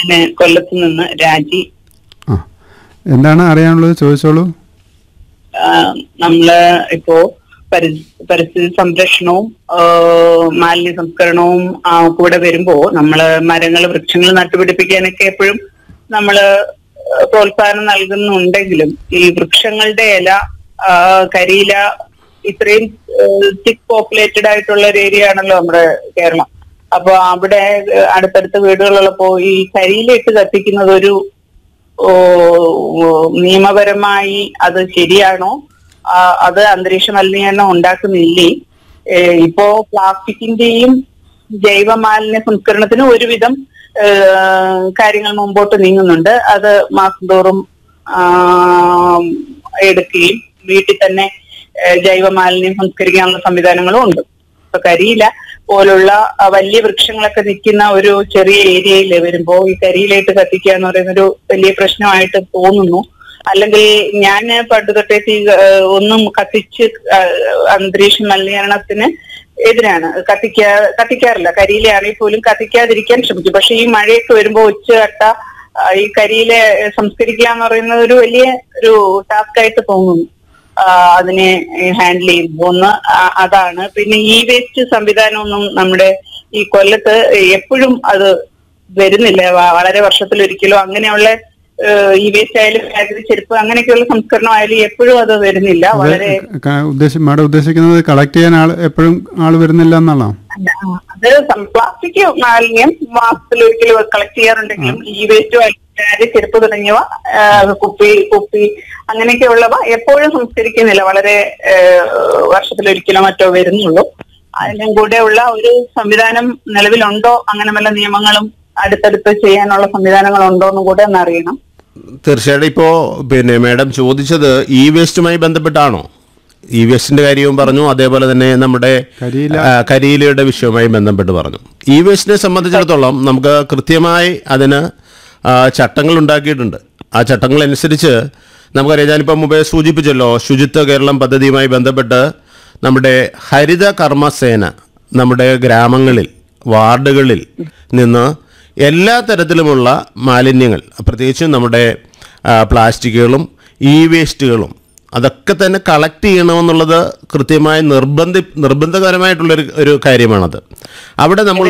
ഞാന് കൊല്ലത്ത് നിന്ന് രാജി ആ എന്താണ് അറിയാനുള്ളത് ചോദിച്ചോളൂ ആ, നമ്മള് ഇപ്പോ പരി- പരിസ്ഥിതി സംരക്ഷണവും ആ, മാലിന്യ സംസ്കരണവും ആ, കൂടെ വരുമ്പോ നമ്മള് മരങ്ങൾ വൃക്ഷങ്ങൾ നട്ടുപിടിപ്പിക്കാനൊക്കെ എപ്പോഴും നമ്മള് പ്രോത്സാഹനം നൽകുന്നുണ്ടെങ്കിലും ഈ വൃക്ഷങ്ങളുടെ ഇല ആ, കരിയില ഇത്രയും തിക് പോപ്പുലേറ്റഡ് ആയിട്ടുള്ള ഒരു ഏരിയ ആണല്ലോ നമ്മുടെ കേരളം അപ്പൊ അവിടെ ഏഹ്, അടുത്തടുത്ത വീടുകളുള്ളപ്പോ ഈ കരിയിലിട്ട് കത്തിക്കുന്നത് ഒരു ഓ, ഓ, നിയമപരമായി അത് ശരിയാണോ ആ, അത് അന്തരീക്ഷ മലിനീകരണം ഉണ്ടാക്കുന്നില്ലേ ഏ, ഇപ്പോ പ്ലാസ്റ്റിക്കിന്റെയും ജൈവ മാലിന്യ സംസ്കരണത്തിന് ഒരുവിധം ഏ, കാര്യങ്ങൾ മുമ്പോട്ട് നീങ്ങുന്നുണ്ട് അത് മാസം തോറും ആ, എടുക്കുകയും വീട്ടിൽ തന്നെ ഏ, ജൈവ മാലിന്യം സംസ്കരിക്കാനുള്ള സംവിധാനങ്ങളും ഉണ്ട് ഇപ്പൊ കരിയില പോലുള്ള ആ, വലിയ വൃക്ഷങ്ങളൊക്കെ നിൽക്കുന്ന ഒരു ചെറിയ ഏരിയയിൽ വരുമ്പോ ഈ കരിയിലായിട്ട് കത്തിക്കുക എന്ന് പറയുന്ന ഒരു വലിയ പ്രശ്നമായിട്ട് തോന്നുന്നു അല്ലെങ്കിൽ ഞാൻ പണ്ട് തൊട്ടേ തീ- ആ, ഒന്നും കത്തിച്ച് ആ, അന്തരീക്ഷ മലിനീകരണത്തിന് എതിരാണ് കത്തിക്കാ കത്തിക്കാറില്ല കരിയിലാണെങ്കിൽ പോലും കത്തിക്കാതിരിക്കാൻ ശ്രമിക്കും പക്ഷെ ഈ മഴയൊക്കെ വരുമ്പോ ഉച്ചകട്ട ആ, ഈ കരിയിലെ സംസ്കരിക്കുക എന്ന് പറയുന്നത് ഒരു വലിയ ഒരു ടാസ്ക് ആയിട്ട് തോന്നുന്നു ആ, അതിനെ ഹാൻഡിൽ ചെയ്യുമ്പോൾ ഒന്ന് ആ- അതാണ് പിന്നെ ഇ വേസ്റ്റ് സംവിധാനമൊന്നും നമ്മുടെ ഈ കൊല്ലത്ത് എപ്പോഴും അത് വരുന്നില്ല വ- വളരെ വർഷത്തിലൊരിക്കലോ അങ്ങനെയുള്ള ഇ വേസ്റ്റ് ആയാലും ബാഗിൽ ചെരുപ്പ് അങ്ങനെയൊക്കെയുള്ള സംസ്കരണം ആയാലും എപ്പോഴും അത് വരുന്നില്ല വളരെ ഉദ്ദേശി മാഡം ഉദ്ദേശിക്കുന്നത് കളക്ട് ചെയ്യാൻ ആൾ എപ്പോഴും ആൾ വരുന്നില്ല എന്നാണോ അത് പ്ലാസ്റ്റിക് മാലിന്യം മാസത്തിലൊരിക്കലും കളക്ട് ചെയ്യാറുണ്ടെങ്കിലും ഈ വേസ്റ്റ് ബാഗ് ചെരുപ്പ് തുടങ്ങിയവ ആ, കുപ്പി കുപ്പി അങ്ങനെയൊക്കെയുള്ളവ എപ്പോഴും സംസ്കരിക്കുന്നില്ല വളരെ ആ, വർഷത്തിലൊരിക്കലോ മറ്റോ വരുന്നുള്ളൂ അതിനും കൂടെ ഉള്ള ഒരു സംവിധാനം നിലവിലുണ്ടോ അങ്ങനെ വല്ല നിയമങ്ങളും അടുത്തടുത്ത് ചെയ്യാനുള്ള സംവിധാനങ്ങളുണ്ടോ എന്നും കൂടെ ഒന്ന് അറിയണം തീർച്ചയായിട്ടും ഇപ്പോ പിന്നെ മാഡം ചോദിച്ചത് ഇ വേസ്റ്റുമായി ബന്ധപ്പെട്ടാണോ ഇ വേസ്റ്റിന്റെ കാര്യവും പറഞ്ഞു അതേപോലെ തന്നെ നമ്മുടെ കരിയില. ആ, കരിയിലയുടെ വിഷയവുമായി ബന്ധപ്പെട്ട് പറഞ്ഞു ഇ വേസ്റ്റിനെ സംബന്ധിച്ചിടത്തോളം നമുക്ക് കൃത്യമായി അതിന് ആ, ചട്ടങ്ങൾ ഉണ്ടാക്കിയിട്ടുണ്ട് ആ ചട്ടങ്ങൾ അനുസരിച്ച് നമുക്കറിയാം ഞാനിപ്പോൾ മുമ്പേ സൂചിപ്പിച്ചല്ലോ ശുചിത്വ കേരളം പദ്ധതിയുമായി ബന്ധപ്പെട്ട് നമ്മുടെ ഹരിത കർമ്മസേന നമ്മുടെ ഗ്രാമങ്ങളിൽ വാർഡുകളിൽ നിന്ന് എല്ലാ തരത്തിലുമുള്ള മാലിന്യങ്ങൾ പ്രത്യേകിച്ചും നമ്മുടെ ആ, പ്ലാസ്റ്റിക്കുകളും ഇ വേസ്റ്റുകളും അതൊക്കെ തന്നെ കളക്ട് ചെയ്യണമെന്നുള്ളത് കൃത്യമായി നിർബന്ധി നിർബന്ധകരമായിട്ടുള്ളൊരു ഒരു കാര്യമാണത് അവിടെ നമ്മൾ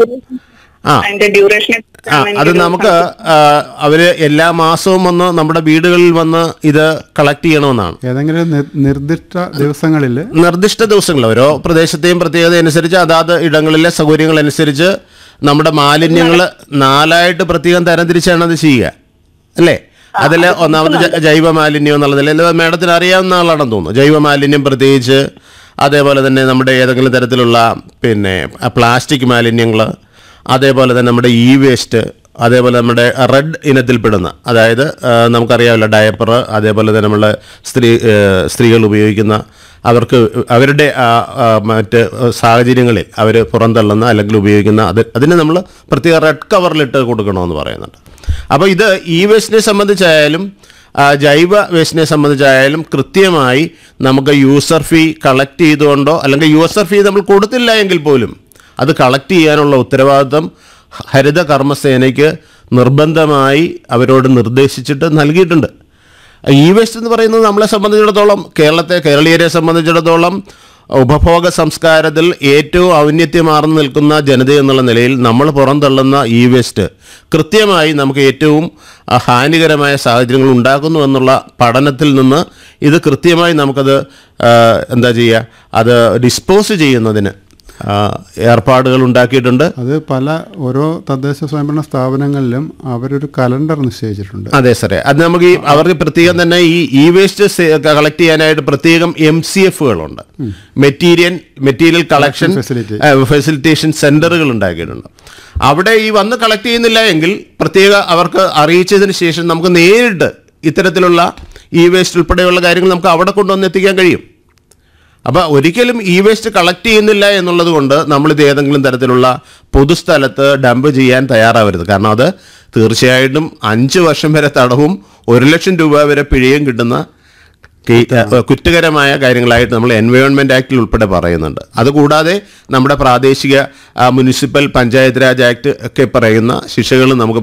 ആ അതിന്റെ ഡ്യൂറേഷൻ ആ അത് നമുക്ക് ആ, അവര് എല്ലാ മാസവും വന്ന് നമ്മുടെ വീടുകളിൽ വന്ന് ഇത് കളക്ട് ചെയ്യണമെന്നാണ് ഏതെങ്കിലും നിർ- നിർദ്ദിഷ്ട ദിവസങ്ങളിൽ നിർദ്ദിഷ്ട ദിവസങ്ങൾ ഓരോ പ്രദേശത്തെയും പ്രത്യേകത അനുസരിച്ച് അതാത് ഇടങ്ങളിലെ സൗകര്യങ്ങൾ അനുസരിച്ച് നമ്മുടെ മാലിന്യങ്ങൾ നാലായിട്ട് പ്രത്യേകം തരംതിരിച്ചാണ് അത് ചെയ്യുക അല്ലേ അതിൽ ഒന്നാമത് ജ- ജൈവ മാലിന്യം എന്നുള്ളതിൽ അല്ല മേഡത്തിന് അറിയാവുന്ന ആളാണെന്ന് തോന്നുന്നു ജൈവ മാലിന്യം പ്രത്യേകിച്ച് അതേപോലെ തന്നെ നമ്മുടെ ഏതെങ്കിലും തരത്തിലുള്ള പിന്നെ പ്ലാസ്റ്റിക് മാലിന്യങ്ങൾ അതേപോലെ തന്നെ നമ്മുടെ ഇ വേസ്റ്റ് അതേപോലെ നമ്മുടെ റെഡ് ഇനത്തിൽപ്പെടുന്ന അതായത് ആ, നമുക്കറിയാമല്ലോ ഡയപ്പർ അതേപോലെ തന്നെ നമ്മളെ സ്ത്രീ ആ, സ്ത്രീകൾ ഉപയോഗിക്കുന്ന അവർക്ക് അവരുടെ ആ, ആ, മറ്റ് സാഹചര്യങ്ങളിൽ അവർ പുറന്തള്ളുന്ന അല്ലെങ്കിൽ ഉപയോഗിക്കുന്ന അത് അതിന് നമ്മൾ പ്രത്യേക റെഡ് കവറിലിട്ട് കൊടുക്കണമെന്ന് പറയുന്നുണ്ട് അപ്പോൾ ഇത് ഇ വേസ്റ്റിനെ സംബന്ധിച്ചായാലും ആ, ജൈവ വേസ്റ്റിനെ സംബന്ധിച്ചായാലും കൃത്യമായി നമുക്ക് യൂസർ ഫീ കളക്ട് ചെയ്തുകൊണ്ടോ അല്ലെങ്കിൽ യൂസർ ഫീ നമ്മൾ കൊടുത്തില്ല എങ്കിൽ പോലും അത് കളക്ട് ചെയ്യാനുള്ള ഉത്തരവാദിത്വം ഹരിത കർമ്മസേനയ്ക്ക് നിർബന്ധമായി അവരോട് നിർദ്ദേശിച്ചിട്ട് നൽകിയിട്ടുണ്ട് ഇ വേസ്റ്റ് എന്ന് പറയുന്നത് നമ്മളെ സംബന്ധിച്ചിടത്തോളം കേരളത്തെ കേരളീയരെ സംബന്ധിച്ചിടത്തോളം ഉപഭോഗ സംസ്കാരത്തിൽ ഏറ്റവും ഔന്നത്യമാർന്നു നിൽക്കുന്ന ജനത എന്നുള്ള നിലയിൽ നമ്മൾ പുറന്തള്ളുന്ന ഇ വേസ്റ്റ് കൃത്യമായി നമുക്ക് ഏറ്റവും ആ, ഹാനികരമായ സാഹചര്യങ്ങൾ ഉണ്ടാക്കുന്നു എന്നുള്ള പഠനത്തിൽ നിന്ന് ഇത് കൃത്യമായി നമുക്കത് ആ, എന്താ ചെയ്യുക അത് ഡിസ്പോസ് ചെയ്യുന്നതിന് ആ, ഏർപ്പാടുകൾ ഉണ്ടാക്കിയിട്ടുണ്ട് അത് പല ഓരോ തദ്ദേശ സ്വയംഭരണ സ്ഥാപനങ്ങളിലും അവരൊരു കലണ്ടർ നിശ്ചയിച്ചിട്ടുണ്ട് അതെ സാറേ അത് നമുക്ക് ഈ അവർക്ക് പ്രത്യേകം തന്നെ ഈ ഇ വേസ്റ്റ് കളക്ട് ചെയ്യാനായിട്ട് പ്രത്യേകം എം സി എഫുകളുണ്ട് material material collection facility. Facilitation സെന്ററുകൾ ഉണ്ടാക്കിയിട്ടുണ്ട് അവിടെ ഈ വന്ന് കളക്ട് ചെയ്യുന്നില്ല എങ്കിൽ പ്രത്യേക അവർക്ക് അറിയിച്ചതിന് ശേഷം നമുക്ക് നേരിട്ട് ഇത്തരത്തിലുള്ള ഇ വേസ്റ്റ് ഉൾപ്പെടെയുള്ള കാര്യങ്ങൾ നമുക്ക് അവിടെ കൊണ്ടുവന്ന് എത്തിക്കാൻ കഴിയും അപ്പോൾ ഒരിക്കലും ഇ വേസ്റ്റ് കളക്ട് ചെയ്യുന്നില്ല എന്നുള്ളത് കൊണ്ട് നമ്മളിത് ഏതെങ്കിലും തരത്തിലുള്ള പൊതുസ്ഥലത്ത് ഡംപ് ചെയ്യാൻ തയ്യാറാവരുത് കാരണം അത് തീർച്ചയായിട്ടും അഞ്ച് വർഷം വരെ തടവും ഒരു ലക്ഷം രൂപ വരെ പിഴയും കിട്ടുന്ന കി- ഏഹ് കുറ്റകരമായ കാര്യങ്ങളായിട്ട് നമ്മൾ എൻവയോൺമെൻറ്റ് ആക്ടിൽ ഉൾപ്പെടെ പറയുന്നുണ്ട് അതുകൂടാതെ നമ്മുടെ പ്രാദേശിക ആ, മുനിസിപ്പൽ പഞ്ചായത്ത് രാജ് ആക്ട് ഒക്കെ പറയുന്ന ശിക്ഷകൾ നമുക്ക്